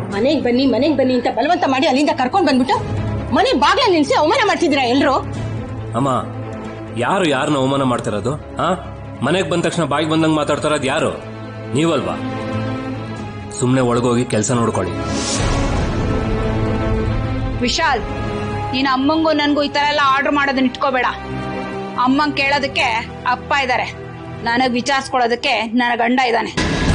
ಮನೆಗ್ ಬನ್ನಿ ಮನೆಗ್ ಬನ್ನಿ ಅಂತ ಬಲವಂತ ಮಾಡಿ ಅಲ್ಲಿಂದ ಕರ್ಕೊಂಡ್ ಬಂದ್ಬಿಟ್ಟು ಮನೆ ಬಾಗ್ಲ ನಿಲ್ಸಿ ಅವಮಾನ ಮಾಡ್ತಿದ್ದೀರಾ ಎಲ್ರು ಅಮ್ಮ ಯಾರು ಯಾರನ್ನ ಅವಮಾನ ಮಾಡ್ತಿರೋದು ಹಾ ಮನೆಗೆ ಬಂದ ತಕ್ಷಣ ಬಾಯಿಗೆ ಬಂದಂಗೆ ಮಾತಾಡ್ತಾರದು ಯಾರು ನೀವಲ್ವಾ ಸುಮ್ಮನೆ ಒಳಗೋಗಿ ಕೆಲಸ ನೋಡ್ಕೊಳ್ಳಿ ವಿಶಾಲ್ ನೀನ್ ಅಮ್ಮಂಗೂ ನನ್ಗೂ ಈ ತರ ಎಲ್ಲ ಆರ್ಡರ್ ಮಾಡೋದನ್ನ ಇಟ್ಕೋಬೇಡ ಅಮ್ಮಂಗ್ ಕೇಳೋದಕ್ಕೆ ಅಪ್ಪ ಇದಾರೆ ನನಗ್ ವಿಚಾರಿಸ್ಕೊಳ್ಳೋದಕ್ಕೆ ನನ್ನ ಗಂಡ ಇದ್ದಾನೆ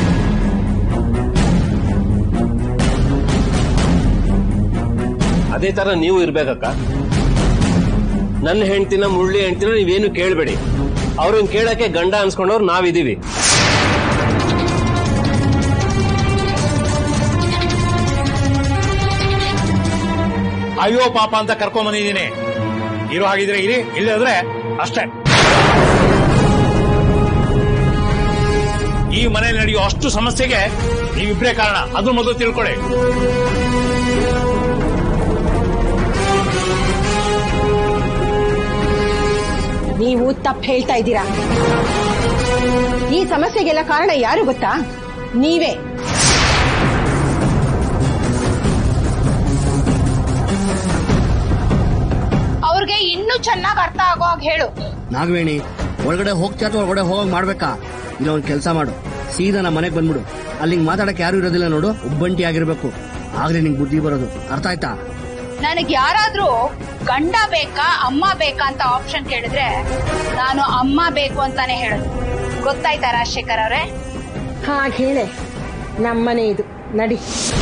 ಅದೇ ತರ ನೀವು ಇರ್ಬೇಕಕ್ಕ ನನ್ನ ಹೆಂಡ್ತಿನ ಮುಳ್ಳಿ ಹೆಂಡ್ತಿನ ನೀವೇನು ಕೇಳಬೇಡಿ ಅವ್ರನ್ನ ಕೇಳಕ್ಕೆ ಗಂಡ ಅನ್ಸ್ಕೊಂಡವ್ರು ನಾವಿದೀವಿ ಅಯ್ಯೋ ಪಾಪ ಅಂತ ಕರ್ಕೊಂಡ್ ಬಂದಿದ್ದೀನಿ ಇರೋ ಹಾಗಿದ್ರೆ ಇರಿ ಇಲ್ಲದ್ರೆ ಅಷ್ಟೇ ಈ ಮನೇಲಿ ನಡೆಯೋ ಅಷ್ಟು ಸಮಸ್ಯೆಗೆ ನೀವಿಬ್ರೇ ಕಾರಣ ಅದು ಮೊದಲು ತಿಳ್ಕೊಳ್ಳಿ ನೀವು ತಪ್ಪು ಹೇಳ್ತಾ ಇದ್ದೀರಾ ಈ ಸಮಸ್ಯೆಗೆಲ್ಲ ಕಾರಣ ಯಾರು ಗೊತ್ತಾ ನೀವೇ ಅವ್ರಿಗೆ ಇನ್ನೂ ಚೆನ್ನಾಗ್ ಅರ್ಥ ಆಗೋ ಹಾಗೆ ಹೇಳು ನಾಗವೇಣಿ ಒಳಗಡೆ ಹೋಗ್ತೀಯ ಅಥವಾ ಒಳಗಡೆ ಹೋಗಂಗ್ ಮಾಡ್ಬೇಕಾ ಇಲ್ಲ ಒಂದ್ ಕೆಲಸ ಮಾಡು ಸೀದಾ ನಮ್ಮ ಮನೆಗೆ ಬಂದ್ಬಿಡು ಅಲ್ಲಿ ಹಿಂಗ್ ಮಾತಾಡಕ್ಕೆ ಯಾರು ಇರೋದಿಲ್ಲ ನೋಡು ಒಬ್ಬಂಟಿ ಆಗಿರ್ಬೇಕು ಆಗ್ಲೇ ನಿಂಗೆ ಬುದ್ಧಿ ಬರೋದು ಅರ್ಥ ಆಯ್ತಾ ನನಗ್ ಯಾರಾದ್ರೂ ಗಂಡ ಬೇಕಾ ಅಮ್ಮ ಬೇಕಾ ಅಂತ ಆಪ್ಷನ್ ಕೇಳಿದ್ರೆ ನಾನು ಅಮ್ಮ ಬೇಕು ಅಂತಾನೆ ಹೇಳೋದು ಗೊತ್ತಾಯ್ತಾ ರಾಜಶೇಖರ್ ಅವ್ರೆ ಹಾಗೆ ಹೇಳೆ ನಮ್ಮನೆ ಇದು ನಡಿ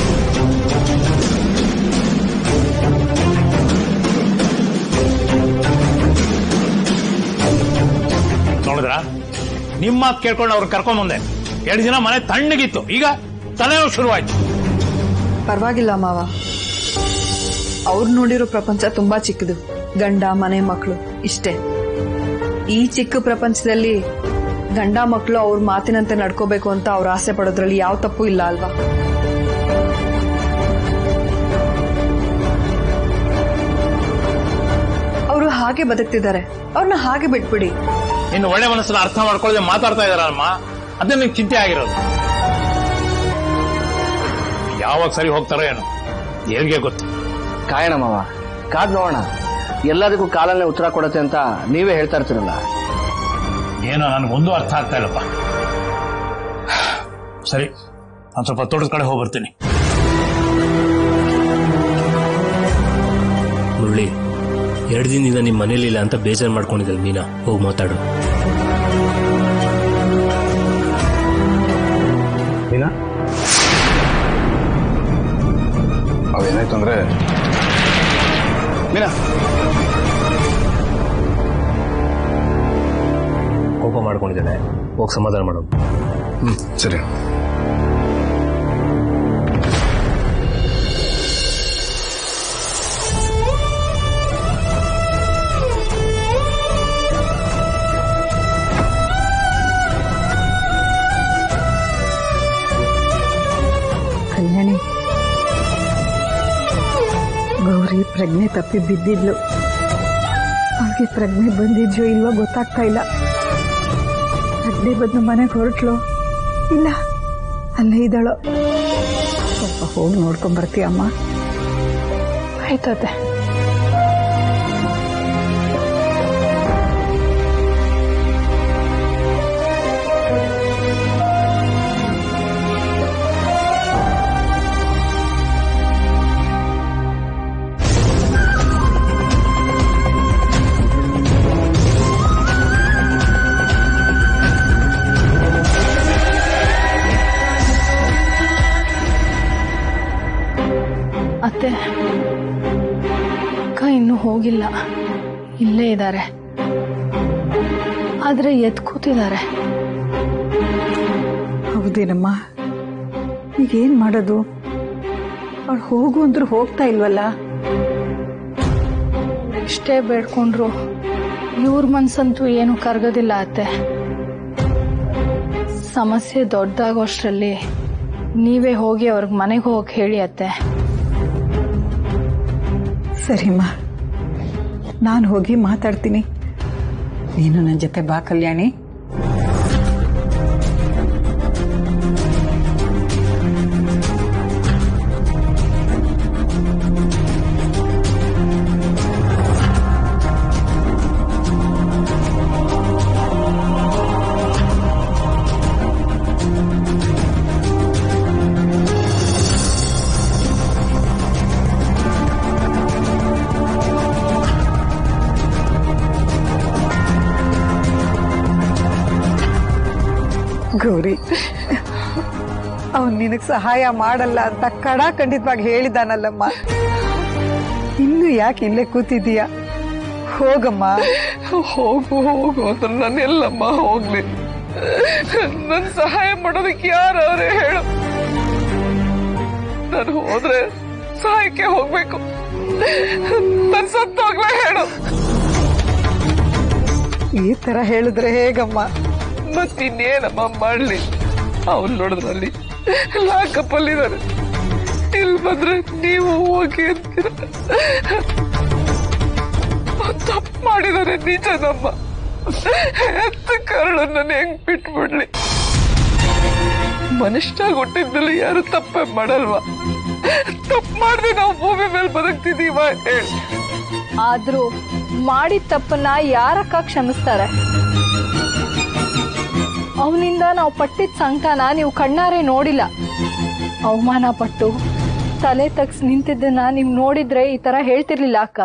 ನೋಡಿದ್ರ ನಿಮ್ಮ ಮಾತು ಕೇಳ್ಕೊಂಡು ಅವ್ರು ಕರ್ಕೊಂಡ್ ಬಂದೆ ಎರಡು ದಿನ ಮನೆ ತಣ್ಣಗಿತ್ತು ಈಗ ತಲೆನೋವು ಶುರುವಾಯ್ತು ಪರವಾಗಿಲ್ಲ ಮಾವ ಅವ್ರು ನೋಡಿರೋ ಪ್ರಪಂಚ ತುಂಬಾ ಚಿಕ್ಕದು ಗಂಡ ಮನೆ ಮಕ್ಕಳು ಇಷ್ಟೇ ಈ ಚಿಕ್ಕ ಪ್ರಪಂಚದಲ್ಲಿ ಗಂಡ ಮಕ್ಕಳು ಅವ್ರ ಮಾತಿನಂತೆ ನಡ್ಕೋಬೇಕು ಅಂತ ಅವ್ರ ಆಸೆ ಪಡೋದ್ರಲ್ಲಿ ಯಾವ ತಪ್ಪು ಇಲ್ಲ ಅಲ್ವಾ ಅವರು ಹಾಗೆ ಬದುಕ್ತಿದ್ದಾರೆ ಅವ್ರನ್ನ ಹಾಗೆ ಬಿಟ್ಬಿಡಿ ಇನ್ನು ಒಳ್ಳೆ ಮನಸ್ಸನ್ನ ಅರ್ಥ ಮಾಡ್ಕೊಳ್ಳದೆ ಮಾತಾಡ್ತಾ ಇದಾರಮ್ಮ ಅದೇ ನಿಮ್ಗೆ ಚಿಂತೆ ಆಗಿರೋದು ಯಾವಾಗ ಸರಿ ಹೋಗ್ತಾರೋ ಏನೋ ಏನ್ಗೆ ಗೊತ್ತು ಕಾಯಣ ಮಾವ ಕಾದ್ ನೋಡೋಣ ಎಲ್ಲದಕ್ಕೂ ಕಾಲನ್ನೇ ಉತ್ತರ ಕೊಡುತ್ತೆ ಅಂತ ನೀವೇ ಹೇಳ್ತಾ ಇರ್ತೀರಲ್ಲ ಏನೋ ನನಗೊಂದು ಅರ್ಥ ಆಗ್ತಾ ಇಲ್ಲಪ್ಪ ಸರಿ ನಾನು ಸ್ವಲ್ಪ ತೋಟದ ಕಡೆ ಹೋಗಿ ಬರ್ತೀನಿ ಮುರಳಿ ಎರಡು ದಿನದಿಂದ ನಿಮ್ಮ ಮನೇಲಿಲ್ಲ ಅಂತ ಬೇಜಾರು ಮಾಡ್ಕೊಂಡಿದ್ದಲ್ಲ ಮೀನಾ ಹೋಗಿ ಮಾತಾಡು ಮೀನಾ ಅವೇನಾಯ್ತು ಅಂದ್ರೆ ಮೀನಾ ಕೋಪ ಮಾಡ್ಕೊಂಡಿದ್ದಾನೆ ಹೋಗಿ ಸಮಾಧಾನ ಮಾಡೋದು ಹ್ಮ್ ಸರಿ ಕಲ್ಯಾಣಿ ಗೌರಿ ಪ್ರಜ್ಞೆ ತಪ್ಪಿ ಬಿದ್ದಿದ್ಲು ಅವಳಿಗೆ ಪ್ರಜ್ಞೆ ಬಂದಿದ್ಯೋ ಇಲ್ವೋ ಗೊತ್ತಾಗ್ತಾ ಇಲ್ಲ ಪ್ರಜ್ಞೆ ಬಂದು ಮನೆಗೆ ಹೊರಟ್ಲು ಇಲ್ಲ ಅಲ್ಲೇ ಇದ್ದಾಳೋ ಸ್ವಲ್ಪ ಹೋಗಿ ನೋಡ್ಕೊಂಡ್ ಬರ್ತೀಯಮ್ಮ ಆಯ್ತತೆ ಅತ್ತೆ ಅಕ್ಕ ಇನ್ನೂ ಹೋಗಿಲ್ಲ ಇಲ್ಲೇ ಇದ್ದಾರೆ ಆದ್ರೆ ಎದ್ ಕೂತಿದ್ದಾರೆ ಹೌದೇನಮ್ಮ ಈಗೇನ್ ಮಾಡೋದು ಅವಳು ಹೋಗು ಅಂದ್ರೂ ಹೋಗ್ತಾ ಇಲ್ವಲ್ಲ ಎಷ್ಟೇ ಬೇಡ್ಕೊಂಡ್ರು ಇವ್ರ ಮನ್ಸಂತೂ ಏನು ಕರ್ಗೋದಿಲ್ಲ ಅತ್ತೆ ಸಮಸ್ಯೆ ದೊಡ್ಡದಾಗೋಷ್ಟ್ರಲ್ಲಿ ನೀವೇ ಹೋಗಿ ಅವ್ರಿಗೆ ಮನೆಗೆ ಹೋಗಿ ಹೇಳಿ ಅತ್ತೆ ಸರಿಮ್ಮ ನಾನು ಹೋಗಿ ಮಾತಾಡ್ತೀನಿ ನೀನು ನನ್ನ ಜೊತೆ ಬಾ ಕಲ್ಯಾಣಿ ಗೌರಿ ಅವನ್ ನಿನಗ್ ಸಹಾಯ ಮಾಡಲ್ಲ ಅಂತ ಕಡ ಖಂಡಿತವಾಗಿ ಹೇಳಿದಾನಲ್ಲಮ್ಮ ಇನ್ನು ಯಾಕೆ ಇಲ್ಲೇ ಕೂತಿದೀಯ ಹೋಗಮ್ಮ ಹೋಗು ಹೋಗು ಅಂದ್ರೆ ನಾನು ಎಲ್ಲಮ್ಮ ಹೋಗ್ಲಿ ನನ್ ಸಹಾಯ ಮಾಡೋದಕ್ಕೆ ಯಾರು ಅವ್ರೆ ಹೇಳು ನಾನು ಹೋದ್ರೆ ಸಹಾಯಕ್ಕೆ ಹೋಗ್ಬೇಕು ನನ್ ಸತ್ತೋಗ್ಲೇ ಹೇಳು ಈ ತರ ಹೇಳಿದ್ರೆ ಹೇಗಮ್ಮ ಮತ್ತಿನ್ನೇನಮ್ಮ ಮಾಡ್ಲಿ ಅವ್ರು ನೋಡಿದ್ರಲ್ಲಿ ಲಾಕಪ್ ಅಲ್ಲಿದ್ದಾರೆ ಇಲ್ಲಿ ಬಂದ್ರೆ ನೀವು ಹೋಗಿ ಅಂತೀರ ತಪ್ಪು ಮಾಡಿದ್ದಾರೆ ನಿಜನಮ್ಮ ಎತ್ತ ಕರಳು ನನ್ನ ಹೆಂಗ್ ಬಿಟ್ಬಿಡ್ಲಿ ಮನುಷ್ಯ ಹುಟ್ಟಿದ್ಮೇಲೆ ಯಾರು ತಪ್ಪೇ ಮಾಡಲ್ವಾ ತಪ್ಪು ಮಾಡ್ದೆ ನಾವು ಭೂಮಿ ಮೇಲೆ ಬದುಕ್ತಿದೀವ ಹೇಳಿ ಆದ್ರೂ ಮಾಡಿದ ತಪ್ಪನ್ನ ಯಾರಕ್ಕ ಕ್ಷಮಿಸ್ತಾರೆ ಅವನಿಂದ ನಾವು ಪಟ್ಟಿದ ಸಂಕಟನ ನೀವು ಕಣ್ಣಾರೆ ನೋಡಿಲ್ಲ ಅವಮಾನ ಪಟ್ಟು ತಲೆ ತಗ್ಸ್ ನಿಂತಿದ್ದನ್ನ ನೀವು ನೋಡಿದ್ರೆ ಈ ತರ ಹೇಳ್ತಿರ್ಲಿಲ್ಲ ಅಕ್ಕ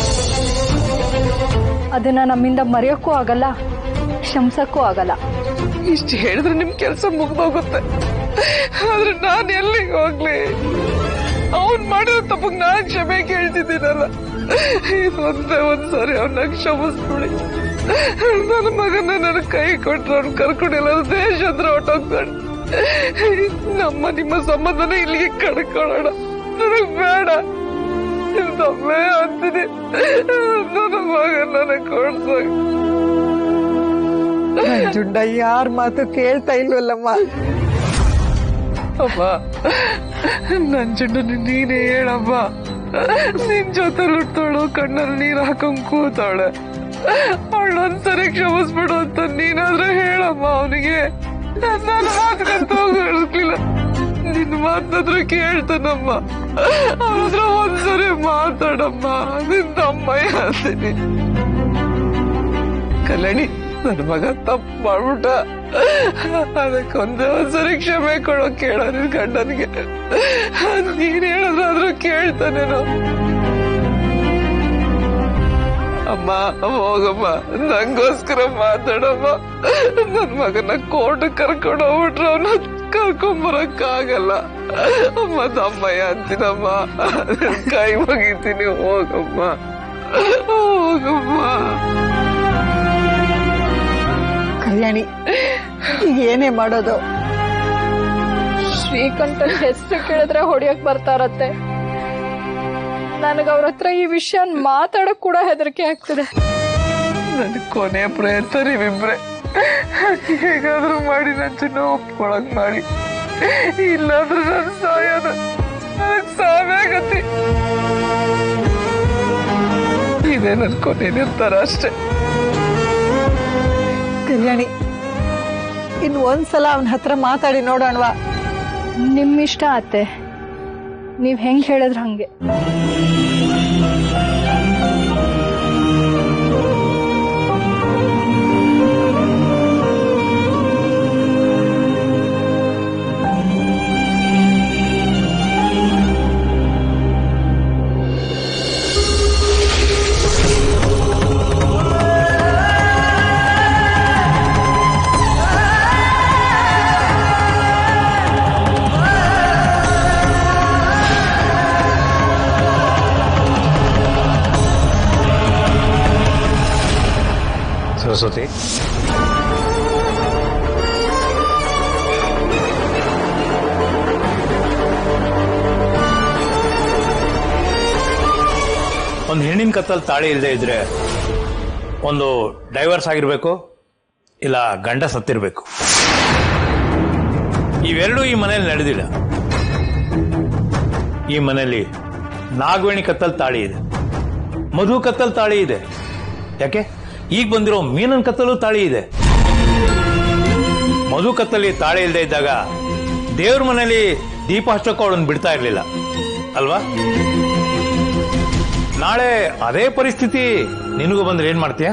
ಅದನ್ನ ನಮ್ಮಿಂದ ಮರೆಯೋಕ್ಕೂ ಆಗಲ್ಲ ಕ್ಷಮಿಸಕ್ಕೂ ಆಗಲ್ಲ ಇಷ್ಟು ಹೇಳಿದ್ರೆ ನಿಮ್ ಕೆಲಸ ಮುಗ್ದೋಗುತ್ತೆ ಆದ್ರೆ ನಾನ್ ಎಲ್ಲಿಗೆ ಹೋಗ್ಲಿ ಅವನ್ ಮಾಡಿರೋ ತಪ್ಪಗ್ ನಾನ್ ಕ್ಷಮೆ ಕೇಳ್ತಿದ್ದೀನಲ್ಲ ಇದೊಂದೇ ಒಂದ್ಸರಿ ಅವನ್ನ ಕ್ಷಮಿಸ್ಬಿಡಿ ನನ್ನ ಮಗನ ನನ್ನ ಕೈ ಕೊಟ್ರೆ ಅವ್ನು ಕರ್ಕೊಂಡಿಲ್ಲ ದೇಶ ಹತ್ರ ಹೊಟ್ಟೋಗ್ತಾಳೆ ನಮ್ಮ ನಿಮ್ಮ ಸಂಬಂಧನ ಇಲ್ಲಿಗೆ ಕಡ್ಕೊಳ್ಳೋಣ ನನಗ್ ಬೇಡ ನಿಮ್ದೊಮ್ಮೆ ಅಂತೀನಿ ನನ್ನ ಮಗ ನನಗ್ ಕೊಡ್ಸೋಗ ಜುಂಡ ಯಾರ ಮಾತು ಕೇಳ್ತಾ ಇಲ್ವಲ್ಲಮ್ಮ ಅಮ್ಮ ನನ್ ಜುಂಡು ನೀನೇ ಹೇಳಮ್ಮ ನಿನ್ ಜೊತೆ ಹುಟ್ಟೋಳು ಕಣ್ಣಲ್ಲಿ ನೀರ್ ಹಾಕೊಂಡ್ ಕೂತಾಳೆ ಅವಳೊಂದ್ಸರಿ ಕ್ಷಮಿಸ್ಬಿಡು ಅಂತ ನೀನಾದ್ರೂ ಹೇಳಮ್ಮ ಅವನಿಗೆ ನನ್ನ ಮಾತುಕಂತ ಹೋಗಿರ್ಲಿಲ್ಲ ನಿನ್ ಮಾತಾದ್ರೂ ಕೇಳ್ತಾನಮ್ಮ ಅವನತ್ರ ಒಂದ್ಸರಿ ಮಾತಾಡಮ್ಮ ನಿನ್ ತಮ್ಮಯ್ಯ ಅಂತೀನಿ ಕಲ್ಯಾಣಿ ನನ್ನ ಮಗ ತಪ್ಪು ಮಾಡ್ಬಿಟ್ಟ ಅದಕ್ಕೊಂದೇ ಒಂದ್ಸರಿ ಕ್ಷಮೆ ಕೊಡೋ ಕೇಳ ನಿನ್ ಗಂಡನಿಗೆ ನೀನ್ ಹೇಳೋದಾದ್ರೂ ಕೇಳ್ತಾನೇನೋ ಅಮ್ಮ ಹೋಗಮ್ಮ ನಂಗೋಸ್ಕರ ಮಾತಾಡಮ್ಮ ನನ್ ಮಗನ ಕೋರ್ಟ್ ಕರ್ಕೊಂಡು ಹೋಗ್ಬಿಟ್ರೆ ಅವನ ಕರ್ಕೊಂಬರಕ್ಕಾಗಲ್ಲ ಅಮ್ಮ ತಮ್ಮಯ್ಯ ಅಂತೀನಮ್ಮ ನಿನ್ ಕೈ ಮುಗಿತೀನಿ ಹೋಗಮ್ಮ ಹೋಗಮ್ಮ ಕಲ್ಯಾಣಿ ಈಗ ಏನೇ ಮಾಡೋದು ಶ್ರೀಕಂಠನ್ ಹೆಸರು ಕೇಳಿದ್ರೆ ಹೊಡಿಯಕ್ ಬರ್ತಾರತ್ತೆ ನನಗ ಅವ್ರ ಹತ್ರ ಈ ವಿಷಯ ಮಾತಾಡಕ್ ಕೂಡ ಹೆದರಿಕೆ ಆಗ್ತಿದೆ ನನ್ ಕೊನೆ ಪ್ರಯತ್ನ ನೀವಿಬ್ರೆ ಹೇಗಾದ್ರೂ ಮಾಡಿ ನನ್ ಚಿನ್ನ ಒಪ್ಕೊಳಕ್ ಮಾಡಿ ಇಲ್ಲಾಂದ್ರೆ ನನ್ ಸಾಯೋದ ನನಗ್ ಸಾವೇ ಗತಿ ಇದೇ ನನ್ ಕೊನೆ ನಿರ್ಧಾರ ಅಷ್ಟೇ ಕಲ್ಯಾಣಿ ಇನ್ ಒಂದ್ಸಲ ಅವನ ಹತ್ರ ಮಾತಾಡಿ ನೋಡೋಣವಾ ನಿಮ್ ಇಷ್ಟ ಅತ್ತೆ ನೀವ್ ಹೆಂಗ್ ಹೇಳಿದ್ರ ಹಂಗೆ ಸರಸ್ವತಿ ಒಂದು ಹೆಣ್ಣಿನ ಕತ್ತಲ್ಲಿ ತಾಳಿ ಇಲ್ಲದೆ ಇದ್ರೆ ಒಂದು ಡೈವರ್ಸ್ ಆಗಿರ್ಬೇಕು ಇಲ್ಲ ಗಂಡ ಸತ್ತಿರ್ಬೇಕು ಇವೆರಡೂ ಈ ಮನೆಯಲ್ಲಿ ನಡೆದಿಲ್ಲ ಈ ಮನೆಯಲ್ಲಿ ನಾಗವೇಣಿ ಕತ್ತಲ್ ತಾಳಿ ಇದೆ ಮಧು ಕತ್ತಲ್ ತಾಳಿ ಇದೆ ಯಾಕೆ ಈಗ ಬಂದಿರೋ ಮೀನನ್ ಕತ್ತಲು ತಾಳಿ ಇದೆ ಮಧು ಕತ್ತಲ್ಲಿ ತಾಳಿ ಇಲ್ಲದೆ ಇದ್ದಾಗ ದೇವ್ರ ಮನೆಯಲ್ಲಿ ದೀಪ ಹಚ್ಚೋಕೆ ಅವಳನ್ನು ಬಿಡ್ತಾ ಇರ್ಲಿಲ್ಲ ಅಲ್ವಾ ನಾಳೆ ಅದೇ ಪರಿಸ್ಥಿತಿ ನಿನಗೂ ಬಂದ್ರೆ ಏನ್ ಮಾಡ್ತೀಯ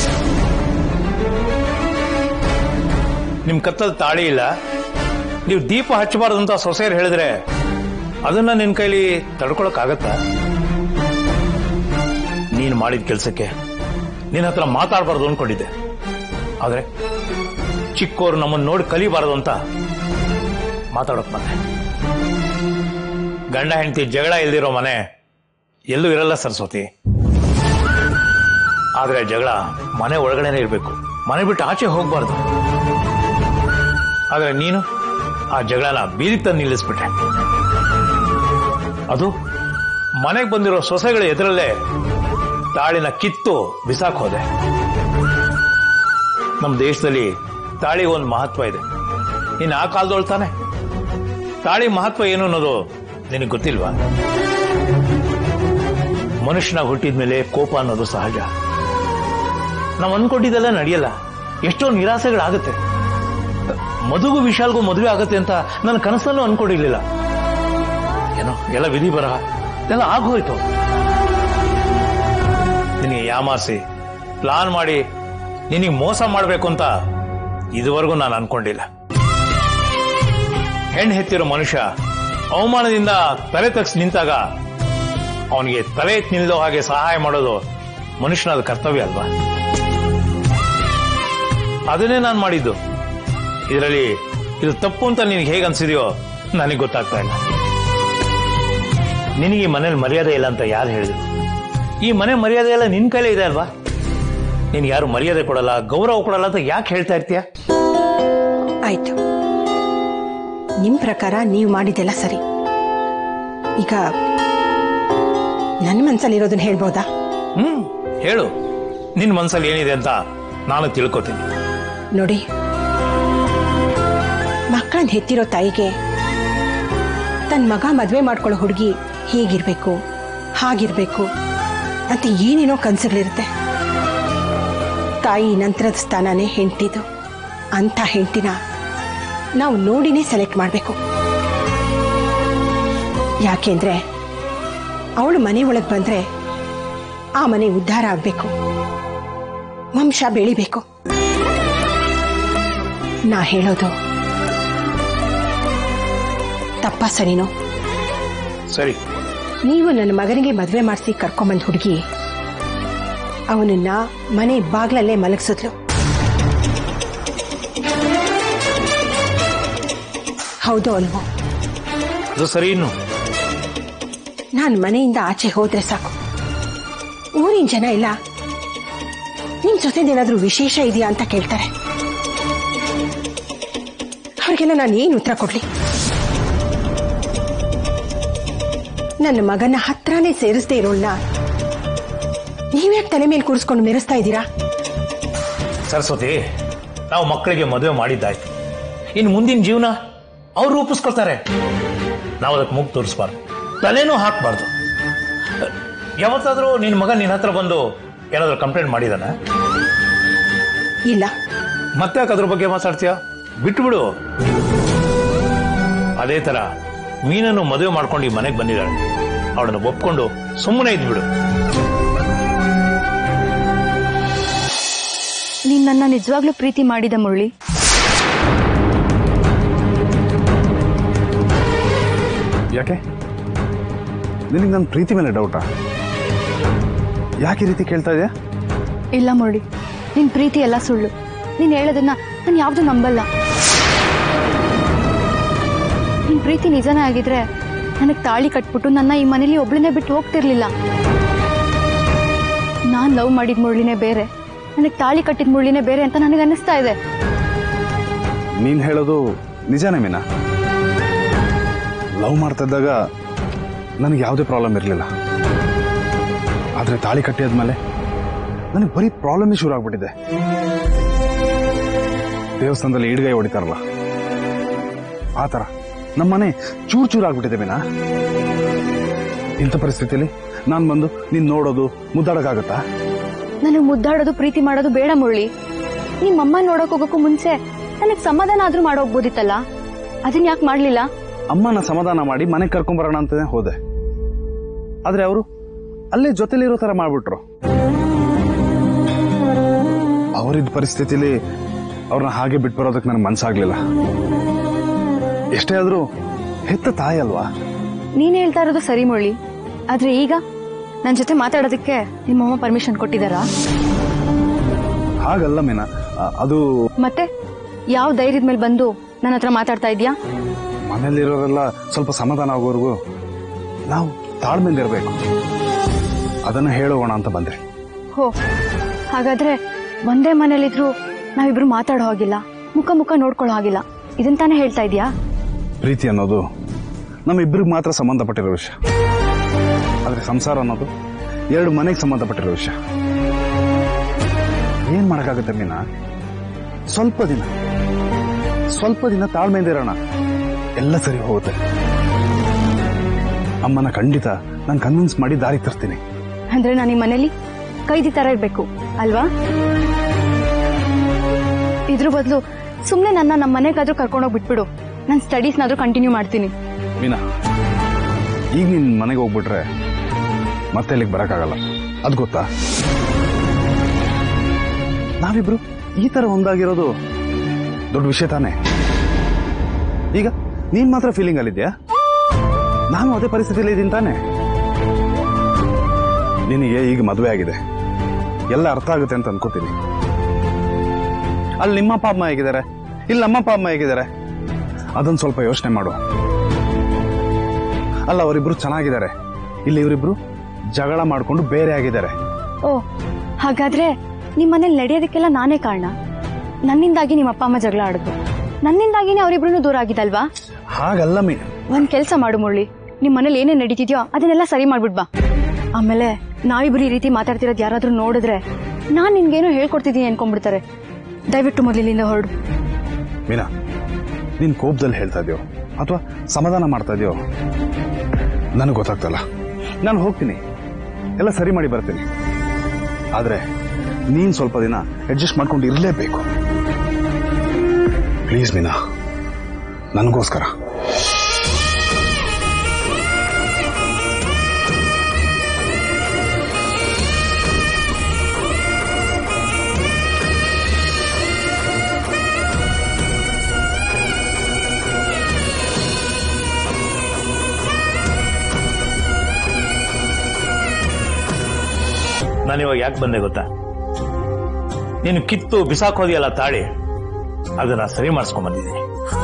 ನಿಮ್ ಕತ್ತಲ್ ತಾಳಿ ಇಲ್ಲ ನೀವು ದೀಪ ಹಚ್ಚಬಾರ್ದು ಅಂತ ಸೊಸೆಯರು ಹೇಳಿದ್ರೆ ಅದನ್ನ ನಿನ್ ಕೈಲಿ ತಡ್ಕೊಳಕ್ ಆಗತ್ತಾ ನೀನು ಮಾಡಿದ ಕೆಲಸಕ್ಕೆ ನಿನ್ನ ಹತ್ರ ಮಾತಾಡಬಾರ್ದು ಅನ್ಕೊಂಡಿದ್ದೆ ಆದ್ರೆ ಚಿಕ್ಕೋರು ನಮ್ಮನ್ನ ನೋಡಿ ಕಲಿಬಾರದು ಅಂತ ಮಾತಾಡೋಕ್ ಬಂದೆ ಗಂಡ ಹೆಂಡತಿ ಜಗಳ ಇಲ್ದಿರೋ ಮನೆ ಎಲ್ಲೂ ಇರಲ್ಲ ಸರಸ್ವತಿ ಆದ್ರೆ ಜಗಳ ಮನೆ ಒಳಗಡೆನೆ ಇರಬೇಕು ಮನೆ ಬಿಟ್ಟು ಆಚೆ ಹೋಗ್ಬಾರ್ದು ಆದ್ರೆ ನೀನು ಆ ಜಗಳನ ಬೀದಿ ತಂದು ನಿಲ್ಲಿಸ್ಬಿಟ್ಟೆ ಅದು ಮನೆಗೆ ಬಂದಿರೋ ಸೊಸೆಗಳ ಎದುರಲ್ಲೇ ತಾಳಿನ ಕಿತ್ತು ಬಿಸಾಕ್ ಹೋದೆ ನಮ್ಮ ದೇಶದಲ್ಲಿ ತಾಳಿಗೆ ಒಂದು ಮಹತ್ವ ಇದೆ ಇನ್ನು ಆ ಕಾಲದೊಳ್ ತಾನೆ ತಾಳಿ ಮಹತ್ವ ಏನು ಅನ್ನೋದು ನಿನಗೆ ಗೊತ್ತಿಲ್ವಾ ಮನುಷ್ಯನ ಹುಟ್ಟಿದ ಮೇಲೆ ಕೋಪ ಅನ್ನೋದು ಸಹಜ ನಾವು ಅನ್ಕೊಂಡಿದ್ದೆಲ್ಲ ನಡೆಯಲ್ಲ ಎಷ್ಟೋ ನಿರಾಸೆಗಳಾಗುತ್ತೆ ಮದುಗೂ ವಿಶಾಲ್ಗೂ ಮದುವೆ ಆಗುತ್ತೆ ಅಂತ ನನ್ನ ಕನಸಲ್ಲೂ ಅನ್ಕೊಂಡಿರ್ಲಿಲ್ಲ ಏನೋ ಎಲ್ಲ ವಿಧಿ ಬರಹ ಎಲ್ಲ ಆಗೋಯ್ತು ನಿನಗೆ ಯಾಮಾರಿಸಿ ಪ್ಲಾನ್ ಮಾಡಿ ನಿನಗೆ ಮೋಸ ಮಾಡಬೇಕು ಅಂತ ಇದುವರೆಗೂ ನಾನು ಅನ್ಕೊಂಡಿಲ್ಲ ಹೆಣ್ಣು ಹೆತ್ತಿರೋ ಮನುಷ್ಯ ಅವಮಾನದಿಂದ ತಲೆ ತಗ್ಸಿ ನಿಂತಾಗ ಅವನಿಗೆ ತಲೆ ಎತ್ತಿ ನಿಲ್ಲೋ ಹಾಗೆ ಸಹಾಯ ಮಾಡೋದು ಮನುಷ್ಯನಾದ ಕರ್ತವ್ಯ ಅಲ್ವಾ ಅದನ್ನೇ ನಾನು ಮಾಡಿದ್ದು ಇದರಲ್ಲಿ ಇದು ತಪ್ಪು ಅಂತ ನಿನಗೆ ಹೇಗೆ ಅನ್ಸಿದೆಯೋ ನನಗೆ ಗೊತ್ತಾಗ್ತಾ ಇಲ್ಲ ನಿನಗೆ ಈ ಮನೇಲಿ ಮರ್ಯಾದೆ ಇಲ್ಲ ಅಂತ ಯಾರು ಹೇಳಿದ್ರು ಈ ಮನೆ ಮರ್ಯಾದೆ ಎಲ್ಲ ನಿನ್ ಕೈಲೇ ಇದೆ ಅಲ್ವಾ ನೀನ್ ಯಾರು ಮರ್ಯಾದೆ ಕೊಡಲ್ಲ ಗೌರವ ಕೊಡಲ್ಲ ಅಂತ ಯಾಕೆ ಹೇಳ್ತಾ ಇರ್ತೀಯ ಆಯ್ತು ನಿಮ್ ಪ್ರಕಾರ ನೀವು ಮಾಡಿದ್ದೆಲ್ಲ ಸರಿ ಈಗ ನನ್ನ ಮನ್ಸಲ್ಲಿರೋದನ್ನ ಹೇಳ್ಬೋದಾ ಹ್ಮ್ ಹೇಳು ನಿನ್ ಮನ್ಸಲ್ಲಿ ಏನಿದೆ ಅಂತ ನಾನು ತಿಳ್ಕೊತೀನಿ ನೋಡಿ ಮಕ್ಕಳನ್ನ ಹೆತ್ತಿರೋ ತಾಯಿಗೆ ತನ್ನ ಮಗ ಮದ್ವೆ ಮಾಡ್ಕೊಳ್ಳೋ ಹುಡುಗಿ ಹೀಗಿರ್ಬೇಕು ಹಾಗಿರ್ಬೇಕು ಅಂತ ಏನೇನೋ ಕನ್ಸುಗಳಿರುತ್ತೆ ತಾಯಿ ನಂತರದ ಸ್ಥಾನನೇ ಹೆಂಡ್ತಿದು ಅಂತ ಹೆಂಡ್ತಿನ ನಾವು ನೋಡಿನೇ ಸೆಲೆಕ್ಟ್ ಮಾಡಬೇಕು ಯಾಕೆಂದ್ರೆ ಅವಳು ಮನೆ ಒಳಗೆ ಬಂದ್ರೆ ಆ ಮನೆ ಉದ್ಧಾರ ಆಗ್ಬೇಕು ವಂಶ ಬೆಳಿಬೇಕು ನಾ ಹೇಳೋದು ತಪ್ಪ ಸರಿನೋ ಸರಿ ನೀವು ನನ್ನ ಮಗನಿಗೆ ಮದುವೆ ಮಾಡಿಸಿ ಕರ್ಕೊಂಬಂದ್ ಹುಡುಗಿ ಅವನನ್ನ ಮನೆ ಬಾಗ್ಲಲ್ಲೇ ಮಲಗಿಸಿದ್ಲು ಹೌದೋ ಅಲ್ವೋ ಅದು ಸರಿ ಇನ್ನು ನಾನು ಮನೆಯಿಂದ ಆಚೆ ಹೋದ್ರೆ ಸಾಕು ಊರಿನ ಜನ ಇಲ್ಲ ನಿಮ್ ಜೊತೆದೇನಾದ್ರೂ ವಿಶೇಷ ಇದೆಯಾ ಅಂತ ಕೇಳ್ತಾರೆ ಅವ್ರಿಗೆಲ್ಲ ನಾನು ಏನು ಉತ್ತರ ಕೊಡ್ಲಿ ನನ್ನ ಮಗನ ಹತ್ರನೇ ಸೇರಿಸದೇ ಇರೋಳ್ನ ನೀವ್ಯಾಕೆ ತಲೆ ಮೇಲೆ ಕೂರಿಸ್ಕೊಂಡು ಮೆರೆಸ್ತಾ ಇದ್ದೀರಾ ಸರಸ್ವತಿ ನಾವು ಮಕ್ಕಳಿಗೆ ಮದುವೆ ಮಾಡಿದ್ದಾಯ್ತು ಇನ್ನು ಮುಂದಿನ ಜೀವನ ಅವ್ರು ರೂಪಿಸ್ಕೊಳ್ತಾರೆ ನಾವು ಅದಕ್ಕೆ ಮುಗ್ ತೋರಿಸ್ಬಾರ್ದು ತಲೆನೂ ಹಾಕ್ಬಾರ್ದು ಯಾವತ್ತಾದ್ರೂ ನಿನ್ ಮಗ ನಿನ್ನ ಹತ್ರ ಬಂದು ಏನಾದ್ರೂ ಕಂಪ್ಲೇಂಟ್ ಮಾಡಿದಾನ ಇಲ್ಲ ಮತ್ತೆ ಯಾಕೆ ಅದ್ರ ಬಗ್ಗೆ ಮಾತಾಡ್ತೀಯ ಬಿಟ್ಬಿಡು ಅದೇ ತರ ಮೀನನ್ನು ಮದುವೆ ಮಾಡ್ಕೊಂಡು ಈ ಮನೆಗೆ ಬಂದಿದ್ದಾಳೆ ಅವಳನ್ನು ಒಪ್ಕೊಂಡು ಸುಮ್ಮನೆ ಇದ್ಬಿಡು ನೀನ್ ನನ್ನ ನಿಜವಾಗ್ಲೂ ಪ್ರೀತಿ ಮಾಡಿದ ಮುರಳಿ ಯಾಕೆ ನಿನಗೆ ನನ್ನ ಪ್ರೀತಿ ಮೇಲೆ ಡೌಟಾ ಯಾಕೆ ಈ ರೀತಿ ಕೇಳ್ತಾ ಇದೆಯಾ ಇಲ್ಲ ಮುರಳಿ ನಿನ್ ಪ್ರೀತಿ ಎಲ್ಲ ಸುಳ್ಳು ನೀನ್ ಹೇಳೋದನ್ನ ನಾನು ಯಾವ್ದು ನಂಬಲ್ಲ ನಿನ್ ಪ್ರೀತಿ ನಿಜನೇ ಆಗಿದ್ರೆ ನನಗ್ ತಾಳಿ ಕಟ್ಬಿಟ್ಟು ನನ್ನ ಈ ಮನೇಲಿ ಒಬ್ಳನ್ನೇ ಬಿಟ್ಟು ಹೋಗ್ತಿರ್ಲಿಲ್ಲ ನಾನ್ ಲವ್ ಮಾಡಿದ ಮುರಳಿನೇ ಬೇರೆ ನನಗ್ ತಾಳಿ ಕಟ್ಟಿದ ಮುರಳಿನೇ ಬೇರೆ ಅಂತ ನನಗೆ ಅನ್ನಿಸ್ತಾ ಇದೆ ನೀನು ಹೇಳೋದು ನಿಜಾನೇ ಮೀನಾ ಲವ್ ಮಾಡ್ತಾ ಇದ್ದಾಗ ನನಗೆ ಯಾವುದೇ ಪ್ರಾಬ್ಲಮ್ ಇರಲಿಲ್ಲ ಆದರೆ ತಾಳಿ ಕಟ್ಟಿಯಾದ್ಮೇಲೆ ನನಗೆ ಬರೀ ಪ್ರಾಬ್ಲಮೇ ಶುರು ಆಗ್ಬಿಟ್ಟಿದೆ ದೇವಸ್ಥಾನದಲ್ಲಿ ಈಡ್ಗೈ ಹೊಡಿತಾರಲ್ಲ ಆ ಥರ ನಮ್ಮನೆ ಚೂರು ಚೂರು ಆಗ್ಬಿಟ್ಟಿದೆ ಮೀನಾ ಇಂಥ ಪರಿಸ್ಥಿತಿಯಲ್ಲಿ ನಾನು ಬಂದು ನೀನು ನೋಡೋದು ಮುದ್ದಾಡೋಕ್ಕಾಗತ್ತಾ ನನಗ್ ಮುದ್ದಾಡೋದು ಪ್ರೀತಿ ಮಾಡೋದು ಬೇಡ ಮುರಳಿ ನಿಮ್ಮಮ್ಮ ನೋಡಕ್ ಹೋಗೋಕ್ಕೂ ಮುಂಚೆ ನನಗ್ ಸಮಾಧಾನ ಆದ್ರೂ ಮಾಡೋಗ್ಬೋದಿತ್ತಲ್ಲ ಅದನ್ನ ಯಾಕೆ ಮಾಡ್ಲಿಲ್ಲ ಅಮ್ಮನ ಸಮಾಧಾನ ಮಾಡಿ ಮನೆಗೆ ಕರ್ಕೊಂಬರೋಣ ಅಂತಾನೆ ಹೋದೆ ಆದ್ರೆ ಅವರು ಅಲ್ಲೇ ಜೊತೆಲಿರೋ ತರ ಮಾಡ್ಬಿಟ್ರು ಅವರಿದ್ದ ಪರಿಸ್ಥಿತಿಲಿ ಅವ್ರನ್ನ ಹಾಗೆ ಬಿಟ್ಟು ಬರೋದಕ್ಕೆ ನನಗೆ ಮನ್ಸಾಗ್ಲಿಲ್ಲ ಎಷ್ಟೇ ಆದ್ರೂ ಹೆತ್ತ ತಾಯಿ ಅಲ್ವಾ ನೀನ್ ಹೇಳ್ತಾ ಇರೋದು ಸರಿ ಮುರಳಿ ಆದ್ರೆ ಈಗ ನನ್ ಜೊತೆ ಮಾತಾಡೋದಕ್ಕೆ ನಿಮ್ಮಮ್ಮ ಪರ್ಮಿಷನ್ ಕೊಟ್ಟಿದಾರಾ ಹಾಗಲ್ಲ ಮೀನಾ ಆ, ಅದು ಮತ್ತೆ ಯಾವ ಧೈರ್ಯದ ಮೇಲೆ ಬಂದು ನನ್ನ ಹತ್ರ ಮಾತಾಡ್ತಾ ಇದೀಯಾ ಮನೇಲಿರೋರೆಲ್ಲ ಸ್ವಲ್ಪ ಸಮಾಧಾನ ಆಗೋವರೆಗೂ ನಾವು ತಾಳ್ಮೆಯಿಂದ ಇರಬೇಕು ಅದನ್ನು ಹೇಳೋಣ ಅಂತ ಬಂದೆ ಹೋ ಹಾಗಾದ್ರೆ ಒಂದೇ ಮನೇಲಿದ್ರು ನಾವಿಬ್ರು ಮಾತಾಡೋ ಹಾಗಿಲ್ಲ ಮುಖ ಮುಖ ನೋಡ್ಕೊಳ್ಳೋ ಹಾಗಿಲ್ಲ ಇದನ್ ತಾನೇ ಹೇಳ್ತಾ ಇದೀಯಾ ಪ್ರೀತಿ ಅನ್ನೋದು ನಮ್ಮಿಬ್ಬರಿಗೆ ಮಾತ್ರ ಸಂಬಂಧಪಟ್ಟಿರೋ ವಿಷಯ ಆದರೆ ಸಂಸಾರ ಅನ್ನೋದು ಎರಡು ಮನೆಗೆ ಸಂಬಂಧಪಟ್ಟಿರೋ ವಿಷಯ ಏನ್ ಮಾಡಕ್ಕಾಗುತ್ತೆ ಮೀನಾ ಸ್ವಲ್ಪ ದಿನ ಸ್ವಲ್ಪ ದಿನ ತಾಳ್ಮೆಯಿಂದ ಇರೋಣ ಎಲ್ಲ ಸರಿ ಹೋಗುತ್ತೆ ಅಮ್ಮನ ಖಂಡಿತ ನಾನು ಕನ್ವಿನ್ಸ್ ಮಾಡಿ ದಾರಿ ತರ್ತೀನಿ ಅಂದ್ರೆ ನಾನು ಈ ಮನೇಲಿ ಕೈದಿ ತರ ಇರ್ಬೇಕು ಅಲ್ವಾ ಇದ್ರ ಬದಲು ಸುಮ್ನೆ ನನ್ನ ನಮ್ಮ ಮನೆಗಾದ್ರೂ ಕರ್ಕೊಂಡೋಗಿ ಬಿಟ್ಬಿಡು ನನ್ನ ಸ್ಟಡೀಸ್ನಾದ್ರೂ ಕಂಟಿನ್ಯೂ ಮಾಡ್ತೀನಿ ಮೀನಾ ಈಗ ನಿನ್ ಮನೆಗೆ ಹೋಗ್ಬಿಟ್ರೆ ಮತ್ತೆ ಇಲ್ಲಿಗೆ ಬರಕ್ಕಾಗಲ್ಲ ಅದ್ ಗೊತ್ತಾ ನಾವಿಬ್ರು ಈ ತರ ಒಂದಾಗಿರೋದು ದೊಡ್ಡ ವಿಷಯ ತಾನೇ ಈಗ ನೀನ್ ಮಾತ್ರ ಫೀಲಿಂಗ್ ಅಲ್ಲಿದ್ಯಾ ನಾನು ಅದೇ ಪರಿಸ್ಥಿತಿಯಲ್ಲಿ ಇದ್ದೀನಿ ತಾನೆ ನಿನಗೆ ಈಗ ಮದುವೆ ಆಗಿದೆ ಎಲ್ಲ ಅರ್ಥ ಆಗುತ್ತೆ ಅಂತ ಅನ್ಕೋತೀನಿ ಅಲ್ಲಿ ನಿಮ್ಮ ಅಪ್ಪ ಅಮ್ಮ ಹೇಗಿದ್ದಾರೆ ಇಲ್ಲಿ ನಮ್ಮ ಅಪ್ಪ ಅಮ್ಮ ಹೇಗಿದ್ದಾರೆ ಅದನ್ನ ಸ್ವಲ್ಪ ಯೋಚನೆ ಮಾಡು ಅಲ್ಲ ಅವರಿಬ್ರು ಚೆನ್ನಾಗಿದ್ದಾರೆ ಇಲ್ಲಿ ಇವರಿಬ್ರು ಜಗಳ ಮಾಡ್ಕೊಂಡು ಬೇರೆ ಆಗಿದ್ದಾರೆ ಓ ಹಾಗಾದ್ರೆ ನಿಮ್ ಮನೇಲಿ ನಡೆಯೋದಕ್ಕೆಲ್ಲ ನಾನೇ ಕಾರಣ ನನ್ನಿಂದಾಗಿ ನಿಮ್ಮ ಅಪ್ಪ ಅಮ್ಮ ಜಗಳ ಆಡಿದ್ರು ನನ್ನಿಂದಾಗಿನೇ ಅವರಿಬ್ರು ದೂರ ಆಗಿದಲ್ವಾ ಹಾಗಲ್ಲ ಮೀ ಒಂದ್ ಕೆಲ್ಸ ಮಾಡು ಮುರಳಿ ನಿಮ್ ಮನೇಲಿ ಏನೇನ್ ನಡೀತಿದ್ಯೋ ಅದನ್ನೆಲ್ಲ ಸರಿ ಮಾಡ್ಬಿಡ್ ಬಾ ಆಮೇಲೆ ನಾವಿಬ್ರು ಈ ರೀತಿ ಮಾತಾಡ್ತಿರೋದು ಯಾರಾದ್ರೂ ನೋಡಿದ್ರೆ ನಾನ್ ನಿನ್ಗೇನೋ ಹೇಳ್ಕೊಡ್ತಿದ್ದೀನಿ ಅನ್ಕೊಂಡ್ಬಿಡ್ತಾರೆ ದಯವಿಟ್ಟು ಮೊದಲಿನಿಂದ ಹೊರಡು ಮೀನಾ ನೀನ್ ಕೋಪದಲ್ಲಿ ಹೇಳ್ತಾ ಇದೆಯೋ ಅಥವಾ ಸಮಾಧಾನ ಮಾಡ್ತಾ ಇದೆಯೋ ನನಗೆ ಗೊತ್ತಾಗ್ತಲ್ಲ ನಾನು ಹೋಗ್ತೀನಿ ಎಲ್ಲ ಸರಿ ಮಾಡಿ ಬರ್ತೀನಿ ಆದ್ರೆ ನೀನ್ ಸ್ವಲ್ಪ ದಿನ ಅಡ್ಜಸ್ಟ್ ಮಾಡ್ಕೊಂಡು ಇರಲೇಬೇಕು ಪ್ಲೀಸ್ ಮೀನಾ ನನಗೋಸ್ಕರ ನಾನು ಇವಾಗ ಯಾಕೆ ಬಂದೆ ಗೊತ್ತಾ ನೀನು ಕಿತ್ತು ಬಿಸಾಕೋದಿಯಲ್ಲ ತಾಳಿ ಅದನ್ನ ಸರಿ ಮಾಡಿಸ್ಕೊಂಡ್ ಬಂದಿದ್ದೀನಿ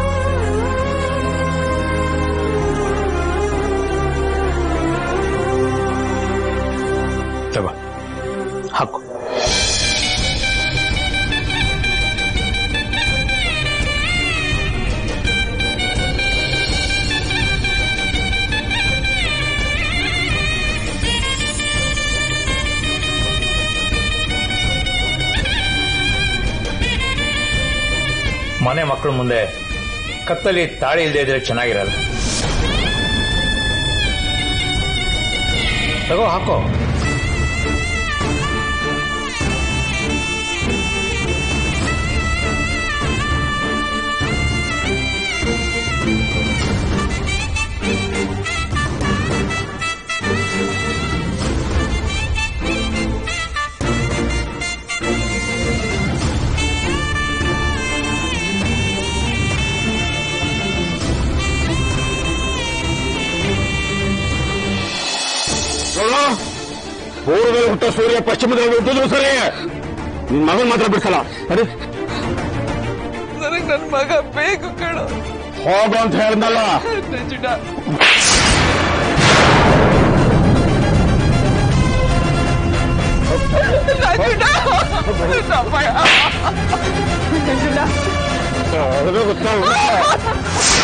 ತಗೋ ಹಾಕು ಮನೆ ಮಕ್ಕಳ ಮುಂದೆ ಕತ್ತಲಿ ತಾಳಿ ಇಲ್ಲದೆ ಇದ್ರೆ ಚೆನ್ನಾಗಿರಲ್ಲ ತಗೋ ಹಾಕೋ ಪೂರ್ವದಲ್ಲಿ ಹುಟ್ಟ ಸೂರ್ಯ ಪಶ್ಚಿಮದಲ್ಲಿ ಹುಟ್ಟಿದ್ರು ಸರಿ ನಿನ್ ಮಗನ್ ಮಾತ್ರ ಬಿಡ್ಸಲ್ಲ ಸರಿ ನನಗ್ ನನ್ ಮಗ ಬೇಕು ಕಣೋ ಹೋಗು ಅಂತ ಹೇಳ್ದಲ್ಲ ನಂಜುಂಡ ನಂಜುಂಡ ನಂಜುಂಡ ಅದು ಗೊತ್ತಲ್ಲ